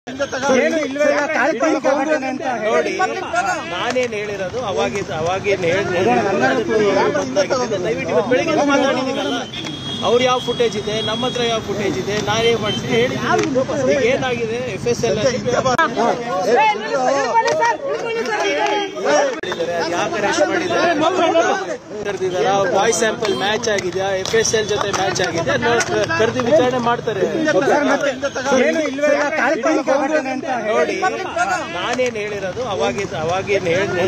ಏನು ಇಲ್ವೇ ಇಲ್ಲ ಕಾಲ್ಪನಿಕ ಘಟನೆ ಅಂತ ನೋಡಿ ನಾನೇನ್ ಹೇಳಿರೋದು ಅವಾಗಿದ್ ಅವಾಗೇನ್ ಹೇಳಿದ್ರೆ ದಯವಿಟ್ಟು ಇವತ್ತು ಬೆಳಿಗ್ಗೆ ಮಾತಾಡಿದೀನಲ್ಲ ಅವ್ರು ಯಾವ ಫುಟೇಜ್ ಇದೆ ನಮ್ಮ ಹತ್ರ ಯಾವ ಫುಟೇಜ್ ಇದೆ ನಾನೇ ಮಾಡಿಸಿ ಹೇಳಿ ಈಗ ಏನಾಗಿದೆ ಎಫ್ ಎಸ್ ಎಲ್ ಯಾಕೆ ಅರೆಸ್ಟ್ ಮಾಡಿದ್ದಾರೆ ಕರೆದಿದ್ದಾರೆ ವಾಯ್ಸ್ ಸ್ಯಾಂಪಲ್ ಮ್ಯಾಚ್ ಆಗಿದೆಯಾ ಎಫ್ ಎಸ್ ಎಲ್ ಜೊತೆ ಮ್ಯಾಚ್ ಆಗಿದೆ ಕರೆದು ವಿಚಾರಣೆ ಮಾಡ್ತಾರೆ ಏನು ಇಲ್ವೇ ಇಲ್ಲ ಕಾಲ್ಪನಿಕ ಘಟನೆ ಅಂತ ನೋಡಿ ನಾನೇನ್ ಹೇಳಿರೋದು ಅವಾಗಿದ್ ಅವಾಗೇನ್ ಹೇಳಿದ್ರೆ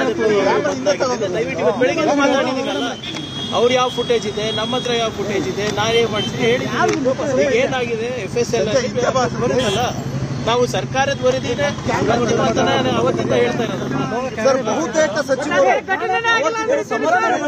ದಯವಿಟ್ಟು ಇವತ್ತು ಬೆಳಿಗ್ಗೆ ಮಾತಾಡಿದೀನಲ್ಲ ಅವ್ರು ಯಾವ ಫುಟೇಜ್ ಇದೆ ನಮ್ಮ ಹತ್ರ ಯಾವ ಫುಟೇಜ್ ಇದೆ ನಾನೇ ಮಾಡಿಸಿ ಹೇಳಿ ಈಗ ಏನಾಗಿದೆ ಎಫ್ ಎಸ್ ಎಲ್ ಬರುತ್ತಲ್ಲ ನಾವು ಸರ್ಕಾರದ ವರದಿನೇ ಅಂತಿಮ ಅಂತ ನಾನು ಅವತ್ತಿಂದ ಹೇಳ್ತಾ ಇರೋದು ಸರ್ ಬಹುತೇಕ ಸಚಿವರು ಅವತ್ತಿಗೆ ಸಮರ್ಥನೆ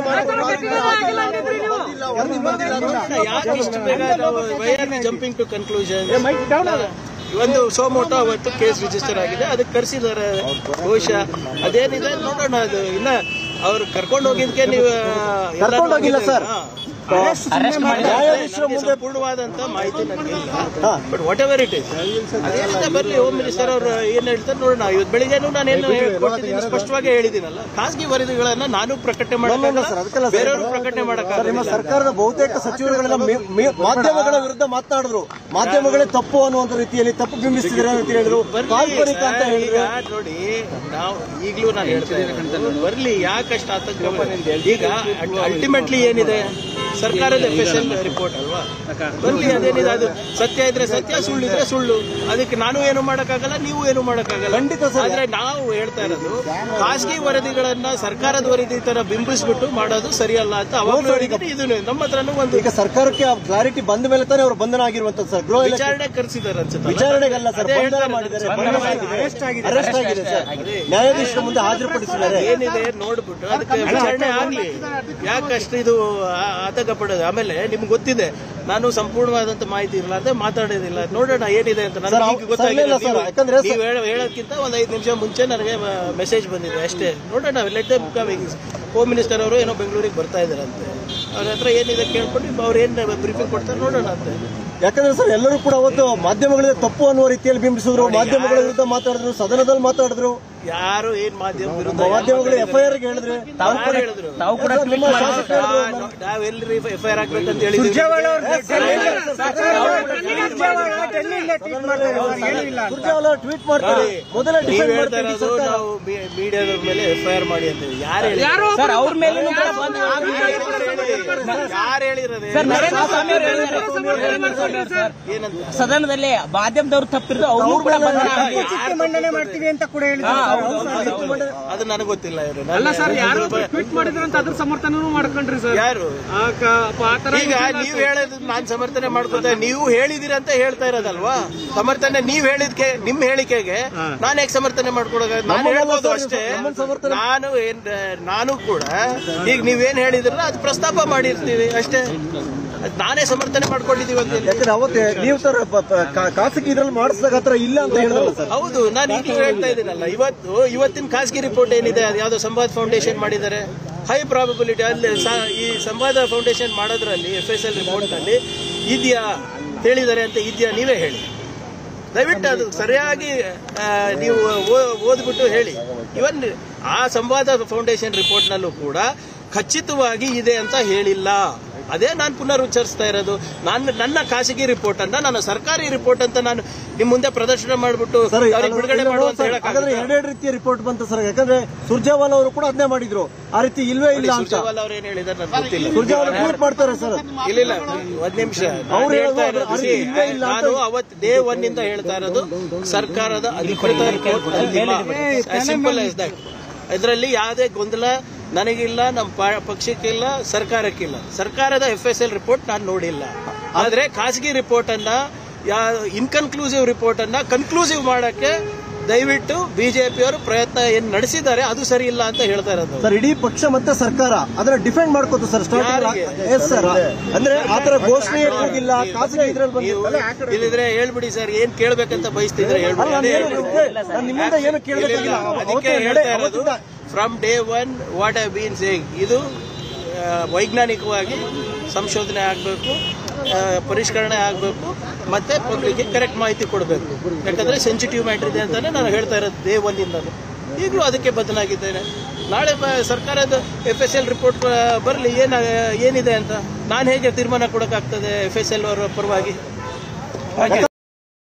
ಮಾಡಿಲ್ಲ, ವರದಿ ಬಂದಿಲ್ಲ ಅಂತ ಯಾಕೆ ಇಷ್ಟು ಬೇಗ ನಾವು ಜಂಪಿಂಗ್ ಟು ಕನ್ಕ್ಲೂಷನ್ ಒಂದು ಸೋಮೋಟೋ ಅವತ್ತು ಕೇಸ್ ರಿಜಿಸ್ಟರ್ ಆಗಿದೆ ಅದಕ್ಕೆ ಕರೆಸಿದ್ದಾರೆ ಬಹುಶಃ ಅದೇನಿದೆ ನೋಡೋಣ ಅದು ಇನ್ನ ಅವ್ರು ಕರ್ಕೊಂಡು ಹೋಗಿದ್ಕೆ ನೀವು ಎಲ್ಲ ಕರ್ಕೊಂಡು ಹೋಗಿಲ್ಲ ಸರ್. ಹಾ. ನ್ಯಾಯಾಧೀಶರ ನನಗೆ ಮುಂದೆ ಸಂಪೂರ್ಣವಾದಂತ ಮಾಹಿತಿ ನನಗಿಲ್ಲ but whatever it is ಅದೇನಿದೆ ಬರ್ಲಿ ಹೋಮ್ ಮಿನಿಸ್ಟರ್ ಅವರು ಏನ್ ಹೇಳ್ತಾರೆ ನೋಡೋಣ ಇವತ್ತು ಬೆಳಿಗ್ಗೆನೂ ನಾನು ಏನು ಕೊಟ್ಟಿದ್ದೀನಿ ಸ್ಪಷ್ಟವಾಗಿ ಹೇಳಿದ್ದೀನಲ್ಲ ಖಾಸಗಿ ವರದಿಗಳನ್ನ ನಾನು ಪ್ರಕಟಣೆ ಸರ್, ಅದಕ್ಕೆಲ್ಲ ಮಾಡಕ್ಕಾಗಲ್ಲ ಸರ್. ಬೇರೆಯವರು ಪ್ರಕಟಣೆ ಸರ್, ನಿಮ್ಮ ಮಾಡಕ್ಕಾಗಲ್ಲ ಸರ್ಕಾರದ ಬಹುತೇಕ ಸಚಿವರುಗಳೆಲ್ಲ ಮಿ- ಮಿ- ಮಾಧ್ಯಮಗಳ ವಿರುದ್ಧ ಮಾತನಾಡಿದ್ರು ಮಾಧ್ಯಮಗಳೇ ತಪ್ಪು ಅನ್ನುವಂತ ರೀತಿಯಲ್ಲಿ ತಪ್ಪು ಬಿಂಬಿಸ್ತಿದ್ದಾರೆ ಅಂತ ಹೇಳಿದ್ರು ಬರ್ಲಿ ಕಾಲ್ಪನಿಕ ಅಂತ ಸರ್, ಹೇಳಿದ್ರು ಈಗ ನೋಡಿ ನಾವು ಈಗಲೂ ನಾನು ಹೇಳ್ತೇನೆ ಬರ್ಲಿ ಯಾಕಷ್ಟು ಆತಂಕ ಈಗ ಅಲ್ಟಿಮೇಟ್ಲಿ ಏನಿದೆ ಸರ್ಕಾರದ ಎಫ್ ಎಸ್ ಎಲ್ ರಿಪೋರ್ಟ್ ಅಲ್ವಾ ಬರ್ಲಿ ಅದೇನಿದೆ ಅದು ಸತ್ಯ ಇದ್ರೆ ಸತ್ಯ ಸುಳ್ಳು ಇದ್ರೆ ಸುಳ್ಳು ಅದಕ್ಕೆ ನಾನು ಏನು ಮಾಡಕ್ಕಾಗಲ್ಲ ನೀವು ಏನು ಮಾಡಕ್ಕಾಗಲ್ಲ ಖಂಡಿತ ಸರ್. ಆದ್ರೆ ನಾವು ಹೇಳ್ತಾ ಇರೋದು ಖಾಸಗಿ ವರದಿಗಳನ್ನ ಸರ್ಕಾರದ ವರದಿ ತರ ಬಿಂಬಿಸ್ಬಿಟ್ಟು ಮಾಡೋದು ಸರಿಯಲ್ಲ ಅಂತ ಅವಾಗಲೂ ಹೇಳಿದ್ದೀನಿ ಇದು ನಮ್ಮ ಹತ್ರನೂ ಒಂದು ಈಗ ಸರ್ಕಾರಕ್ಕೆ ಕ್ಲಾರಿಟಿ ಬಂದ ಮೇಲೆ ತಾನೇ ಅವರು ಬಂಧನ ಆಗಿರುವಂತದ್ದು ಸರ್ ಗೃಹ ಇಲಾಖೆ ವಿಚಾರಣೆ ಕರೆಸಿದ್ದಾರೆ ಅನ್ಸುತ್ತೆ ವಿಚಾರಣೆಗಲ್ಲ ಸರ್ ಅದೇ ಬಂಧನ ಹೇಳ್ತಾರೆ ಮಾಡಿದ್ದಾರೆ ಬಂಧನ ಬಂಧನ ಮಾಡಿದ್ದಾರೆ. ಆಗಿದೆ ಅರೆಸ್ಟ್ ಆಗಿದೆ ಸರ್ ನ್ಯಾಯಾಧೀಶರ ಮುಂದೆ ಹಾಜರುಪಡಿಸಿದ್ದಾರೆ ಏನಿದೆ ನೋಡ್ಬಿಟ್ಟು ಅದಕ್ಕೆ ವಿಚಾರಣೆ ಆಗ್ಲಿ ಯಾಕಷ್ಟು ಇದು ಆ- ಆತಂಕ ಪಡೋದು ಆಮೇಲೆ ನಿಮ್ಗೆ ಗೊತ್ತಿದೆ ನಾನು ಸಂಪೂರ್ಣವಾದಂತ ಮಾಹಿತಿ ಇರಲ್ಲ ಅಂತ ಮಾತಾಡೋದಿಲ್ಲ ನೋಡೋಣ ಏನಿದೆ ಅಂತ ಸರ್, ನನಗೆ ಅವ್- ಈಗ ಸರ್, ಇಲ್ಲ ಗೊತ್ತಾಗಿಲ್ಲ ಸರ್, ಯಾಕಂದ್ರೆ ಸರ್- ನೀವು ಹೇಳ- ಹೇಳೋದ್ಕಿಂತ ಒಂದ್ ಐದು ನಿಮಿಷ ಮುಂಚೆ ನನಗೆ ಮೆಸೇಜ್ ಬಂದಿದೆ ಅಷ್ಟೇ ನೋಡೋಣ ಲೆಟ್ ಹೋಮ್ ಮಿನಿಸ್ಟರ್ ಅವರು ಏನೋ ಬೆಂಗಳೂರಿಗೆ ಬರ್ತಾ ಇದಾರಂತೆ ಅವ್ರ ಹತ್ರ ಏನಿದೆ ಕೇಳ್ಕೊಂಡು ಅವ್ರು ಏನ್ ಬ್ರೀಫಿಂಗ್ ಕೊಡ್ತಾರೆ ನೋಡೋಣ ಅಂತೆ ಯಾಕಂದ್ರೆ ಸರ್ ಎಲ್ಲರೂ ಕೂಡ ಅವತ್ತು ಮಾಧ್ಯಮಗಳಿಂದ ತಪ್ಪು ಅನ್ನುವ ರೀತಿಯಲ್ಲಿ ಬಿಂಬಿಸಿದ್ರು ಮಾಧ್ಯಮಗಳ ವಿರುದ್ಧ ಮಾತಾಡಿದ್ರು ಸದನದಲ್ಲಿ ಮಾತಾಡಿದ್ರು ಯಾರು ಏನ್ ಮಾಧ್ಯಮ ವಿರುದ್ಧ ಮಾಧ್ಯಮಗಳು ಎಫ್ಐಆರ್ ಹೇಳಿದ್ರೆ ಯಾರು ಹೇಳಿದ್ರು ತಾವು ಕೂಡ ಸರ್, ನಿಮ್ಮ ಶಾಸಕ ಹೇಳಿದ್ರು ನಾವೆಲ್ಲರೂ ಎಫ್ ಐ ಆರ್ ಹಾಕ್ಬೇಕಂತ ಹೇಳಿದ್ವಿ ಸುರ್ಜೇವಾಲಾ ಟ್ವೀಟ್ ಮಾಡ್ತಾರೆ ಮೊದಲೇ ನೀವ್ ಡಿಫೆಂಡ್ ಹೇಳ್ತಾ ಮಾಡ್ತಾರೆ ಈ ಇರೋದು ಸರ್ಕಾರ. ನಾವು ಮೀಡಿಯಾದ ಮೇಲೆ ಎಫ್ ಐ ಆರ್ ಮಾಡಿ ಅಂತ ಹೇಳಿ. ಯಾರು ಹೇಳಿದ್ರು? ಸರ್ ಅವ್ರ ಮೇಲೆ ಯಾರು ಹೇಳಿರೋದು ಸರ್ ನರೇಂದ್ರ ಸ್ವಾಮಿ ಅವರು ಹೇಳಿದ್ದಾರೆ ಸರ್ ಏನಂತ ಸದನದಲ್ಲಿ ಮಾಧ್ಯಮದವ್ರು ತಪ್ಪಿರೋದು ಅವರು ಕೂಡ ಬಂಧನ ಆಗಿದೆ. ಮಂಡನೆ ಮಾಡ್ತೀವಿ ಅಂತ ಕೂಡ ಹೇಳಿದ್ರು ಅದು ನನಗೆ ಗೊತ್ತಿಲ್ಲ ಇವರು ಅಲ್ಲ ಸರ್ ಯಾರು ಟ್ವೀಟ್ ಮಾಡಿದ್ರು ಅಂತ ಅದ್ರ ಸಮರ್ಥನೂ ಮಾಡ್ಕೊಂಡ್ರಿ ಸರ್ ಯಾರು ಆ ಕ- ಆ ತರ ಈಗ ನೀವ್ ಹೇಳೋದು ನಾನ್ ಸಮರ್ಥನೆ ಮಾಡ್ಕೊತಾ ನೀವು ಹೇಳಿದಿರ ಅಂತ ಹೇಳ್ತಾ ಇರೋದಲ್ವಾ ಸಮರ್ಥನೆ ನೀವ್ ಹೇಳಿದ್ಕೆ ನಿಮ್ ಹೇಳಿಕೆಗೆ ನಾನು ಯಾಕೆ ಸಮರ್ಥನೆ ಮಾಡ್ಕೊಡೋದು ನಾನು ನಮ್ಮನ್ನ ಹೇಳ್ಬೋದು ಸರ್, ಅಷ್ಟೇ ನಮ್ಮನ್ನ ಸಮರ್ಥನೆ- ನಾನು ಏನ್ ನಾನು ಕೂಡ ಈಗ ನೀವೇನ್ ಹೇಳಿದ್ರಲ್ಲ ಅದು ಪ್ರಸ್ತಾಪ ಮಾಡಿರ್ತೀವಿ ಅಷ್ಟೇ ಅದ್ ನಾನೇ ಸಮರ್ಥನೆ ಮಾಡ್ಕೊಂಡಿದೀವಿ ಅಂತ ಹೇಳಿ. ಯಾಕಂದ್ರೆ ಅವತ್ತೇ ನೀವು ಸರ್ ಪ- ಪ- ಖಾ- ಖಾಸಗಿ ಇದ್ರಲ್ಲಿ ಮಾಡಿಸಿದಾಗ ಹತ್ರ ಇಲ್ಲ ಅಂತ ಹೇಳಿದ್ರಲ್ಲ ಸರ್ ಹೌದು ನಾನು ಈಗಲೂ ಹೇಳ್ತಾ ಇದ್ದೀನಲ್ಲ ಇವತ್ತು ಇವತ್ತಿನ ಖಾಸಗಿ ರಿಪೋರ್ಟ್ ಏನಿದೆ ಅದು ಯಾವ್ದೋ ಸಂವಾದ್ ಫೌಂಡೇಶನ್ ಮಾಡಿದ್ದಾರೆ ಹೈ ಪ್ರಾಬಬಿಲಿಟಿ ಅಲ್ಲಿ ಸ- ಈ ಸಂವಾದ ಫೌಂಡೇಶನ್ ಮಾಡೋದ್ರಲ್ಲಿ ಎಫ್ ಎಸ್ ಎಲ್ ರಿಪೋರ್ಟ್ ನಲ್ಲಿ ಇದೆಯಾ ಹೇಳಿದ್ದಾರೆ ಅಂತ ಇದೆಯಾ ನೀವೇ ಹೇಳಿ ದಯವಿಟ್ಟು ಅದು ಸರಿಯಾಗಿ ಆ, ನೀವು ಓ- ಓದ್ಬಿಟ್ಟು ಹೇಳಿ ಇವನ್ ಆ ಸಂವಾದ ಫೌಂಡೇಶನ್ ರಿಪೋರ್ಟ್ ನಲ್ಲೂ ಕೂಡ ಖಚಿತವಾಗಿ ಇದೆ ಅಂತ ಹೇಳಿಲ್ಲ ಅದೇ ನಾನು ಪುನರುಚ್ಚರಿಸ್ತಾ ಇರೋದು ನಾನು ನನ್ನ ಖಾಸಗಿ ರಿಪೋರ್ಟ್ ಅನ್ನ ನಾನು ಸರ್ಕಾರಿ ರಿಪೋರ್ಟ್ ಅಂತ ನಾನು ನಿಮ್ ಮುಂದೆ ಪ್ರದರ್ಶನ ಮಾಡ್ಬಿಟ್ಟು ಸರ್ ಅವ್ರಿಗೆ ಬಿಡುಗಡೆ ಮಾಡುವಂತ ಸರ್, ಹೇಳಕ್ ಹಾಗಾದ್ರೆ ಎರಡೆರಡು ರೀತಿಯ ರಿಪೋರ್ಟ್ ಬಂತು ಸರ್ ಯಾಕಂದ್ರೆ ಸುರ್ಜೇವಾಲಾ ಅವರು ಕೂಡ ಅದನ್ನೇ ಮಾಡಿದ್ರು ಆ ರೀತಿ ಇಲ್ವೇ ಇಲ್ಲ ಅಂತ ಸುರ್ಜೇವಾಲಾ ಅವ್ರು ಏನ್ ಹೇಳಿದಾರೆ ನನಗೆ ಗೊತ್ತಿಲ್ಲ ಸುರ್ಜೇವಾಲಾ ಟ್ವೀಟ್ ಮಾಡ್ತಾರೆ ಸರ್ ಇಲ್ಲ ಇಲ್ಲ ಒಂದ್ ನಿಮಿಷ ಅವ್ರು ಹೇಳ್ತಾ ಹೇಳೋದು ಇರೋದು ಅಲ್ಲಿ ಇಲ್ವೇ ಇಲ್ಲ ಅಂತ- ನಾನು ಅವತ್ ಡೇ ಒನ್ ಇಂದ ಹೇಳ್ತಾ ಇರೋದು ಸರ್ಕಾರದ ಅಧಿಕೃತ ರಿಪೋರ್ಟ್ ಸಿಂಪಲ್ ಆಸ್ ದಟ್ ಇದರಲ್ಲಿ ಯಾವುದೇ ಗೊಂದಲ ನನಗಿಲ್ಲ ನಮ್ಮ ಪ- ಪಕ್ಷಕ್ಕಿಲ್ಲ ಸರ್ಕಾರಕ್ಕಿಲ್ಲ ಸರ್ಕಾರದ ಎಫ್ ಎಸ್ ಎಲ್ ರಿಪೋರ್ಟ್ ನಾನು ನೋಡಿಲ್ಲ ಆದ್ರೆ ಖಾಸಗಿ ರಿಪೋರ್ಟ್ ಅನ್ನ ಇನ್ಕನ್ಕ್ಲೂಸಿವ್ ರಿಪೋರ್ಟ್ ಅನ್ನ ಕನ್ಕ್ಲೂಸಿವ್ ಮಾಡಕ್ಕೆ ದಯವಿಟ್ಟು ಬಿಜೆಪಿಯವರು ಪ್ರಯತ್ನ ಏನ್ ನಡೆಸಿದ್ದಾರೆ ಅದು ಸರಿ ಇಲ್ಲ ಅಂತ ಹೇಳ್ತಾ ಇರೋದು ಸರ್ ಇಡೀ ಪಕ್ಷ ಮತ್ತೆ ಸರ್ಕಾರ ಅದನ್ನ ಡಿಫೆಂಡ್ ಮಾಡ್ಕೋತು ಸರ್ ಸ್ಟಾರ್ಟಿಂಗ್ ಯಾರಿಗೆ? ಎಸ್ ಸರ್ ಅಂದ್ರೆ ಆತರ ಘೋಷಣೆ ಹೋಗಿಲ್ಲ ಖಾಸಗಿ ಇದ್ರಲ್ಲಿ ನೀವು ಬಂದಿಲ್ಲ ಇಲ್ಲಿದ್ರೆ ಹೇಳ್ಬಿಡಿ ಸರ್ ಏನ್ ಕೇಳ್ಬೇಕಂತ ಬಯಸ್ತಿದ್ರೆ ಹೇಳ್ಬಿಡಿ ಅದೇ ಹೇಳ್ಬಿಡಿ. ನಾನು ನಿಮ್ಮಿಂದ ಏನು ಇಲ್ಲ, ಕೇಳಬೇಕಾಗಿಲ್ಲ ಇಲ್ಲ. ಅದಕ್ಕೆ ಹೇಳ್ತಾ ಇರೋದು from day one what have been saying ಇದು ಆ, ವೈಜ್ಞಾನಿಕವಾಗಿ ಸಂಶೋಧನೆ ಆಗಬೇಕು ಪರಿಷ್ಕರಣೆ ಆಗಬೇಕು ಮತ್ತೆ ಪಬ್ಲಿಕ್ಗೆ ಕರೆಕ್ಟ್ ಮಾಹಿತಿ ಕೊಡಬೇಕು ಯಾಕಂದ್ರೆ ಸೆನ್ಸಿಟಿವ್ ಮ್ಯಾಟರ್ ಇದೆ ಅಂತಾನೆ ನಾನು ಹೇಳ್ತಾ ಇರೋದು ಡೇ ಒನ್ನಿಂದಲೂ ಈಗಲೂ ಅದಕ್ಕೆ ಬದಲಾಗಿದ್ದೇನೆ ನಾಳೆ ಬ- ಸರ್ಕಾರದ ಎಫ್ ಎಸ್ ಎಲ್ ರಿಪೋರ್ಟ್ ಬರಲಿ ಏನ ಏನಿದೆ ಅಂತ ನಾನು ಹೇಗೆ ತೀರ್ಮಾನ ಕೊಡೋಕ್ಕಾಗ್ತದೆ ಎಫ್ ಎಸ್ ಎಲ್ ಅವರ ಪರವಾಗಿ ಹಾಗೆ